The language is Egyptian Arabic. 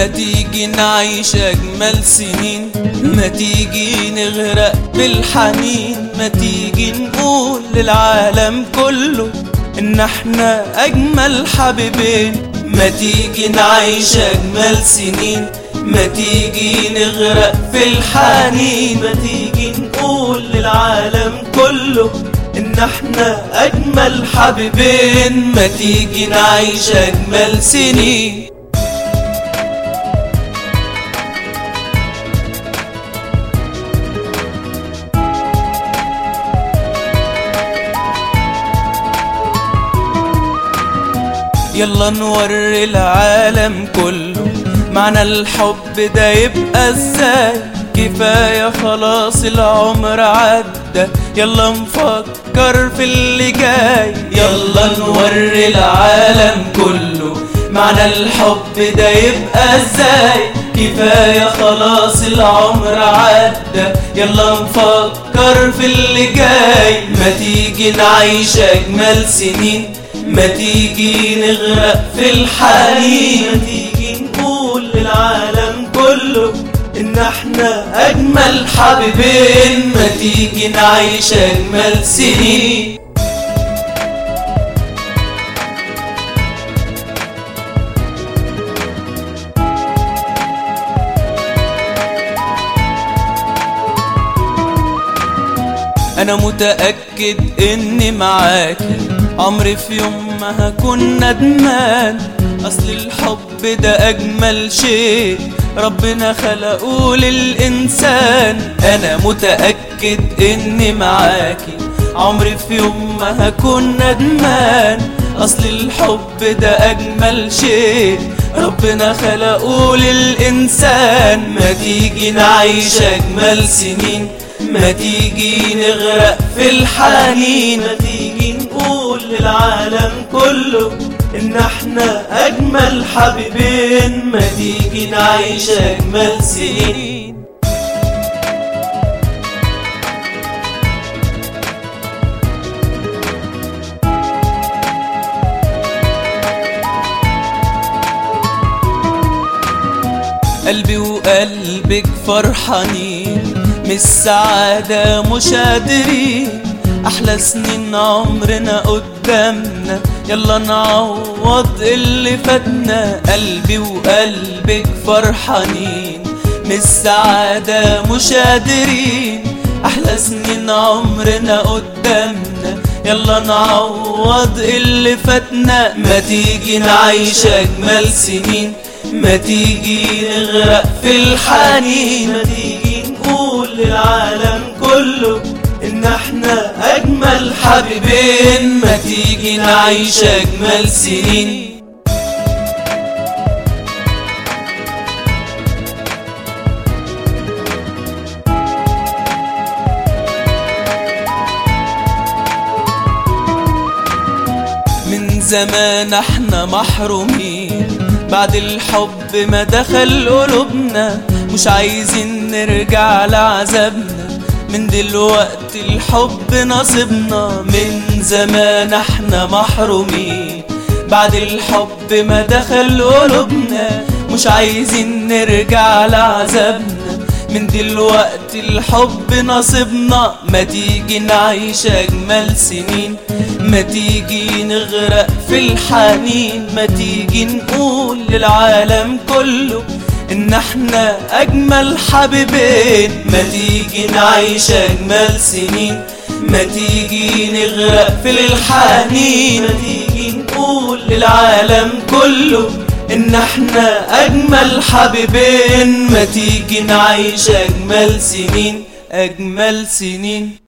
ما تيجي نعيش أجمل سنين ما تيجي نغرق بالحنين ما تيجي نقول للعالم كله إن احنا أجمل حبيبين ما تيجي نعيش أجمل سنين ما تيجي نغرق في الحنين ما تيجي نقول للعالم كله إن احنا أجمل حبيبين ما تيجي نعيش أجمل سنين يلا نوري العالم كله معنى الحب ده يبقى ازاي كفاية خلاص العمر عدى يلا نفكر في اللي جاي يلا نوري العالم كله معنى الحب ده يبقى ازاي كفاية خلاص العمر عدى يلا نفكر في اللي جاي ما تيجي نعيش أجمل سنين ما تيجي نغرق في الحنين ما تيجي نقول للعالم كله إن احنا أجمل حبيبين ما تيجي نعيش أجمل سنين انا متأكد اني معاكي عمري في يوم ما هكون ندمان اصل الحب ده اجمل شيء ربنا خلقه للانسان انا متأكد اني معاكي عمري في يوم ما هكون ندمان اصل الحب ده اجمل شيء ربنا خلقه للإنسان ما تيجي نعيش أجمل سنين ما تيجي نغرق في الحنين ما تيجي نقول للعالم كله إن احنا أجمل حبيبين ما تيجي نعيش أجمل سنين قلبي وقلبك فرحانين من السعادة مش قادرين أحلى سنين عمرنا قدامنا يلا نعوض اللي فاتنا قلبي وقلبك فرحانين من السعادة مش قادرين أحلى سنين عمرنا قدامنا يلا نعوض اللي فاتنا ما تيجي نعيش أجمل سنين ما تيجي نغرق في الحنين ما تيجي نقول للعالم كله إن احنا أجمل حبيبين ما تيجي نعيش أجمل سنين من زمان احنا محرومين بعد الحب ما دخل قلوبنا مش عايزين نرجع لعذابنا من دلوقتي الحب نصيبنا من زمان احنا محرومين بعد الحب ما دخل قلوبنا مش عايزين نرجع لعذابنا من دلوقتي الحب نصيبنا ما تيجي نعيش أجمل سنين ما تيجي نغرق في الحنين ما تيجي نقول للعالم كله إن احنا أجمل حبيبين ما تيجي نعيش أجمل سنين ما تيجي نغرق في الحنين ما تيجي نقول للعالم كله إن احنا أجمل حبيبين ما تيجي نعيش أجمل سنين أجمل سنين